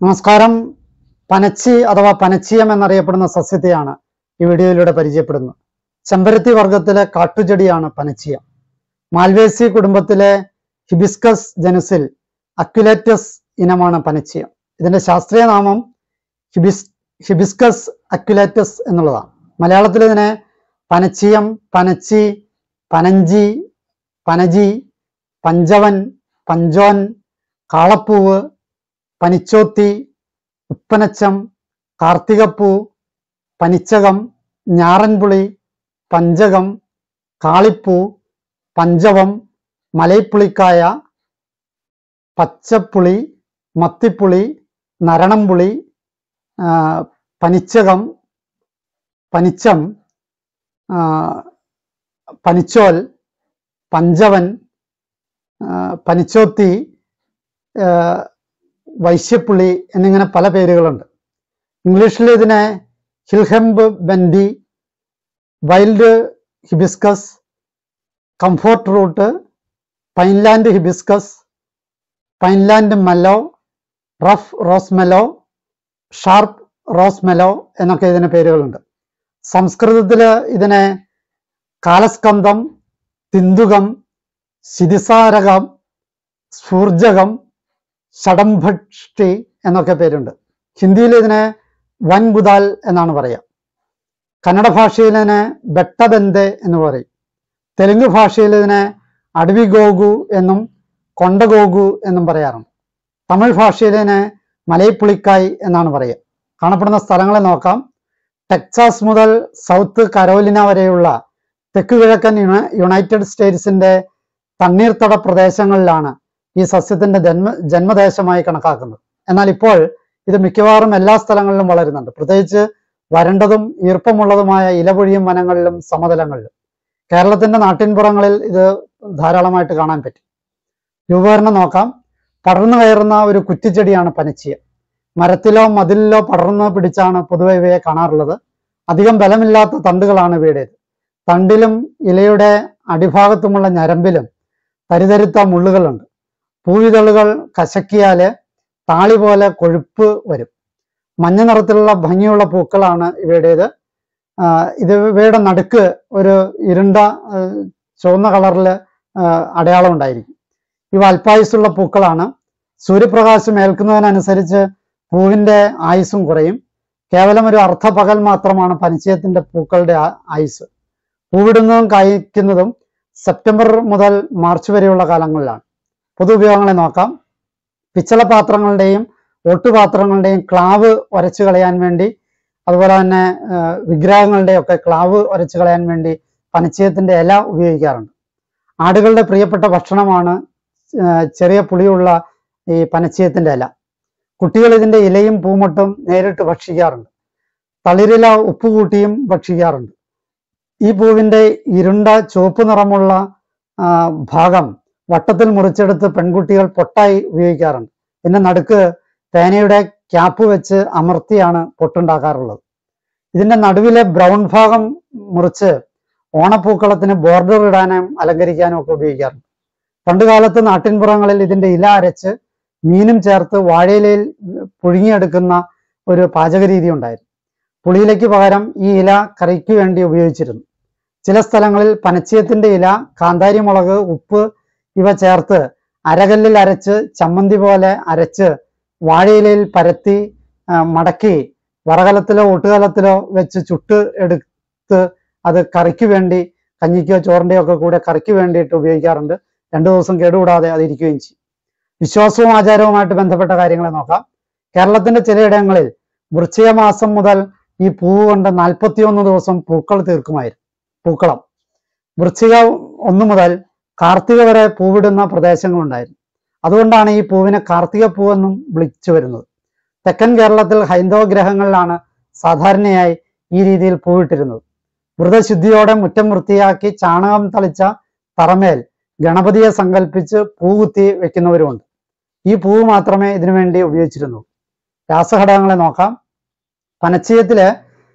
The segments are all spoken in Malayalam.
നമസ്കാരം പനച്ചി അഥവാ പനച്ചിയം എന്നറിയപ്പെടുന്ന സസ്യത്തെയാണ് ഈ വീഡിയോയിലൂടെ പരിചയപ്പെടുന്നത് ചെമ്പരത്തി വർഗത്തിലെ കാട്ടുചെടിയാണ് പനച്ചിയം മാൽവേസി കുടുംബത്തിലെ ഹിബിസ്കസ് ജനുസിൽ അക്യുലേറ്റസ് ഇനമാണ് പനച്ചിയം ഇതിന്റെ ശാസ്ത്രീയ നാമം ഹിബിസ് ഹിബിസ്കസ് അക്യുലേറ്റസ് എന്നുള്ളതാണ് മലയാളത്തിൽ ഇതിനെ പനച്ചിയം പനച്ചി പനഞ്ചി പനജി പഞ്ചവൻ പഞ്ചോൻ കാളപ്പൂവ് പനിച്ചോത്തി ഉപ്പനച്ചം കാർത്തികപ്പൂ പനിച്ചകം ഞാറൻപുളി പഞ്ചകം കാളിപ്പൂ പഞ്ചവം മലൈപ്പുളിക്കായ പച്ചപ്പുളി മത്തിപ്പുളി നരണംപുളി ആ, പനിച്ചകം പനിച്ചം ആ, പനിച്ചോൽ പഞ്ചവൻ ആ, പനിച്ചോത്തി ആ, വൈശ്യപ്പുളി എന്നിങ്ങനെ പല പേരുകളുണ്ട് ഇംഗ്ലീഷിൽ ഇതിനെ hill hemp bendy wild hibiscus comfort root pineland hibiscus pineland mallow rough rose mallow sharp rose mallow എന്നൊക്കെ ഇതിന് പേരുകളുണ്ട് സംസ്കൃതത്തിൽ ഇതിനെ കാലസ്കന്ധം തിന്തുകം ശിതിസാരകം സ്ഫൂർജകം ഷഡംഭഷ്ടി എന്നൊക്കെ പേരുണ്ട് ഹിന്ദിയിൽ ഇതിനെ വൻബുദാൽ എന്നാണ് പറയുക കന്നഡ ഭാഷയിൽ ഇതിനെ ബെട്ടബെന്തെ എന്ന് പറയും തെലുങ്ക് ഭാഷയിൽ ഇതിനെ അഡവിഗോഗു എന്നും കൊണ്ടഗോഗു എന്നും പറയാറുണ്ട് തമിഴ് ഭാഷയിൽ ഇതിനെ മലൈപ്പുളിക്കായ് എന്നാണ് പറയുക കാണപ്പെടുന്ന സ്ഥലങ്ങളെ നോക്കാം ടെക്സാസ് മുതൽ സൗത്ത് കരോലിന വരെയുള്ള തെക്ക് കിഴക്കൻ യുണ- യുണൈറ്റഡ് സ്റ്റേറ്റ്സിന്റെ തണ്ണീർത്തട പ്രദേശങ്ങളിലാണ് ഈ സസ്യത്തിന്റെ ജന്മ ജന്മദേശമായി കണക്കാക്കുന്നത് എന്നാൽ ഇപ്പോൾ ഇത് മിക്കവാറും എല്ലാ സ്ഥലങ്ങളിലും വളരുന്നുണ്ട് പ്രത്യേകിച്ച് വരണ്ടതും ഈർപ്പമുള്ളതുമായ ഇലപൊഴിയും വനങ്ങളിലും സമതലങ്ങളിലും കേരളത്തിന്റെ നാട്ടിൻപുറങ്ങളിൽ ഇത് ധാരാളമായിട്ട് കാണാൻ പറ്റും രൂപകരണം നോക്കാം പടർന്നു കയറുന്ന ഒരു കുറ്റിച്ചെടിയാണ് പനച്ചിയ മരത്തിലോ മതിലിലോ പടർന്നു പിടിച്ചാണ് പൊതുവെ ഇവയെ കാണാറുള്ളത് അധികം ബലമില്ലാത്ത തണ്ടുകളാണ് ഇവയുടേത് തണ്ടിലും ഇലയുടെ അടിഭാഗത്തുമുള്ള ഞരമ്പിലും തരിതരുത്ത മുള്ളുകളുണ്ട് പൂവിതളുകൾ കശക്കിയാല് താളി പോലെ കൊഴുപ്പ് വരും മഞ്ഞ നിറത്തിലുള്ള ഭംഗിയുള്ള പൂക്കളാണ് ഇവയുടേത് ആ, ഇത് ഇവയുടെ നടുക്ക് ഒരു ഇരുണ്ട ആ, ചുവന്ന കളറിൽ അടയാളം ഉണ്ടായിരിക്കും ഇവ അല്പായുസുള്ള പൂക്കളാണ് സൂര്യപ്രകാശം ഏൽക്കുന്നതിനനുസരിച്ച് പൂവിന്റെ ആയുസ്സും കുറയും കേവലം ഒരു അർദ്ധപകൽ മാത്രമാണ് പനിച്ചയത്തിന്റെ പൂക്കളുടെ ആ- ആയുസ് പൂവിടുന്നതും കായ്ക്കുന്നതും സെപ്റ്റംബർ മുതൽ മാർച്ച് വരെയുള്ള കാലങ്ങളിലാണ് പൊതു ഉപയോഗങ്ങളെ നോക്കാം പിച്ചള പാത്രങ്ങളുടെയും ഓട്ടുപാത്രങ്ങളുടെയും ക്ലാവ് ഉരച്ചു കളയാൻ വേണ്ടി അതുപോലെ തന്നെ ആ, വിഗ്രഹങ്ങളുടെയും ഒക്കെ ക്ലാവ് ഉരച്ചു കളയാൻ വേണ്ടി പനച്ചയത്തിന്റെ ഇല ഉപയോഗിക്കാറുണ്ട് ആടുകളുടെ പ്രിയപ്പെട്ട ഭക്ഷണമാണ് ആ, ചെറിയ പുളിയുള്ള ഈ പനച്ചയത്തിന്റെ ഇല കുട്ടികൾ ഇതിന്റെ ഇലയും പൂമൊട്ടും നേരിട്ട് ഭക്ഷിക്കാറുണ്ട് തളിരില ഉപ്പ് കൂട്ടിയും ഭക്ഷിക്കാറുണ്ട് ഈ പൂവിന്റെ ഇരുണ്ട ചുവപ്പ് നിറമുള്ള ആ, ഭാഗം വട്ടത്തിൽ മുറിച്ചെടുത്ത് പെൺകുട്ടികൾ പൊട്ടായി ഉപയോഗിക്കാറുണ്ട് ഇതിന്റെ നടുക്ക് തേനയുടെ ക്യാപ്പ് വെച്ച് അമർത്തിയാണ് പൊട്ടുണ്ടാക്കാറുള്ളത് ഇതിന്റെ നടുവിലെ ബ്രൗൺ ഭാഗം മുറിച്ച് ഓണപ്പൂക്കളത്തിന് ബോർഡർ ഇടാനും അലങ്കരിക്കാനും ഒക്കെ ഉപയോഗിക്കാറുണ്ട് പണ്ടുകാലത്ത് നാട്ടിൻപുറങ്ങളിൽ ഇതിന്റെ ഇല അരച്ച് മീനും ചേർത്ത് വാഴയിലയിൽ പുഴുങ്ങിയെടുക്കുന്ന ഒരു പാചക രീതി ഉണ്ടായിരുന്നു പുളിയിലയ്ക്ക് പകരം ഈ ഇല കറിക്ക് വേണ്ടി ഉപയോഗിച്ചിരുന്നു ചില സ്ഥലങ്ങളിൽ പനച്ചയത്തിന്റെ ഇല കാന്താരി മുളക് ഉപ്പ് ഇവ ചേർത്ത് അരകല്ലിൽ അരച്ച് ചമ്മന്തി പോലെ അരച്ച് വാഴയിലയിൽ പരത്തി ആ, മടക്കി വറകലത്തിലോ ഒട്ടുകലത്തിലോ വെച്ച് ചുട്ട് എടുത്ത് അത് കറിക്ക് വേണ്ടി കഞ്ഞിക്കോ ചോറിന്റെയോ ഒക്കെ കൂടെ കറിക്ക് വേണ്ടിയിട്ട് ഉപയോഗിക്കാറുണ്ട് രണ്ടു ദിവസം കേടുകൂടാതെ അത് ഇരിക്കുകയും ചെയ്യും വിശ്വാസവും ആചാരവുമായിട്ട് ബന്ധപ്പെട്ട കാര്യങ്ങളെ നോക്കാം കേരളത്തിന്റെ ചിലയിടങ്ങളിൽ വൃശ്ചിക മാസം മുതൽ ഈ പൂവ് കൊണ്ട് നാൽപ്പത്തിയൊന്ന് ദിവസം പൂക്കൾ തീർക്കുമായിരുന്നു പൂക്കളം വൃശ്ചിക ഒന്ന് മുതൽ കാർത്തിക വരെ പൂവിടുന്ന പ്രദേശങ്ങളുണ്ടായിരുന്നു അതുകൊണ്ടാണ് ഈ പൂവിനെ കാർത്തിക പൂവെന്നും വിളിച്ചു വരുന്നത് തെക്കൻ കേരളത്തിൽ ഹൈന്ദവ ഗ്രഹങ്ങളിലാണ് സാധാരണയായി ഈ രീതിയിൽ പൂവിട്ടിരുന്നത് വ്രതശുദ്ധിയോടെ മുറ്റം വൃത്തിയാക്കി ചാണകം തളിച്ച തറമേൽ ഗണപതിയെ സങ്കല്പിച്ച് പൂ കുത്തി വെക്കുന്നവരുമുണ്ട് ഈ പൂവ് മാത്രമേ ഇതിനു വേണ്ടി ഉപയോഗിച്ചിരുന്നു രാസഘടകങ്ങളെ നോക്കാം പനച്ചയത്തില്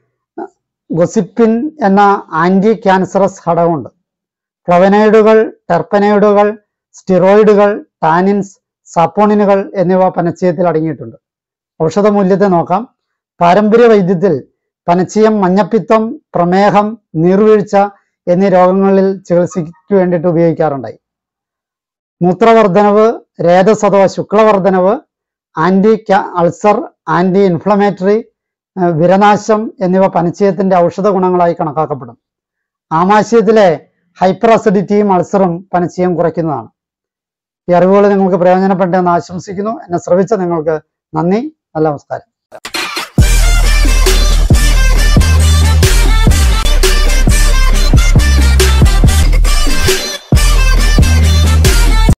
ഗൊസിപ്പിൻ എന്ന ആന്റി ക്യാൻസറസ് ഘടകമുണ്ട് ഫ്ലവനോയിഡുകൾ ടെർപ്പനോയിഡുകൾ സ്റ്റിറോയിഡുകൾ ടാനിൻസ് സാപ്പോണിനുകൾ എന്നിവ പനച്ചയത്തിൽ അടങ്ങിയിട്ടുണ്ട് ഔഷധ മൂല്യത്തെ നോക്കാം പാരമ്പര്യ വൈദ്യത്തിൽ പനച്ചീയം മഞ്ഞപ്പിത്തം പ്രമേഹം നീർവീഴ്ച എന്നീ രോഗങ്ങളിൽ ചികിത്സയ്ക്ക് വേണ്ടിയിട്ട് ഉപയോഗിക്കാറുണ്ടായി മൂത്രവർദ്ധനവ് രേതസ് അഥവാ ശുക്ലവർദ്ധനവ് ആന്റി അൾസർ ആന്റി ഇൻഫ്ലമേറ്ററി ഏഹ് വിരനാശം എന്നിവ പനച്ചീയത്തിന്റെ ഔഷധ ഗുണങ്ങളായി കണക്കാക്കപ്പെടും ആമാശയത്തിലെ ഹൈപ്പർ അസിഡിറ്റിയും അൾസറും പനച്ചീയം കുറയ്ക്കുന്നതാണ് ഈ അറിവുകൾ നിങ്ങൾക്ക് പ്രയോജനപ്പെട്ടെന്ന് ആശംസിക്കുന്നു എന്നെ ശ്രവിച്ച നിങ്ങൾക്ക് നന്ദി നല്ല നമസ്കാരം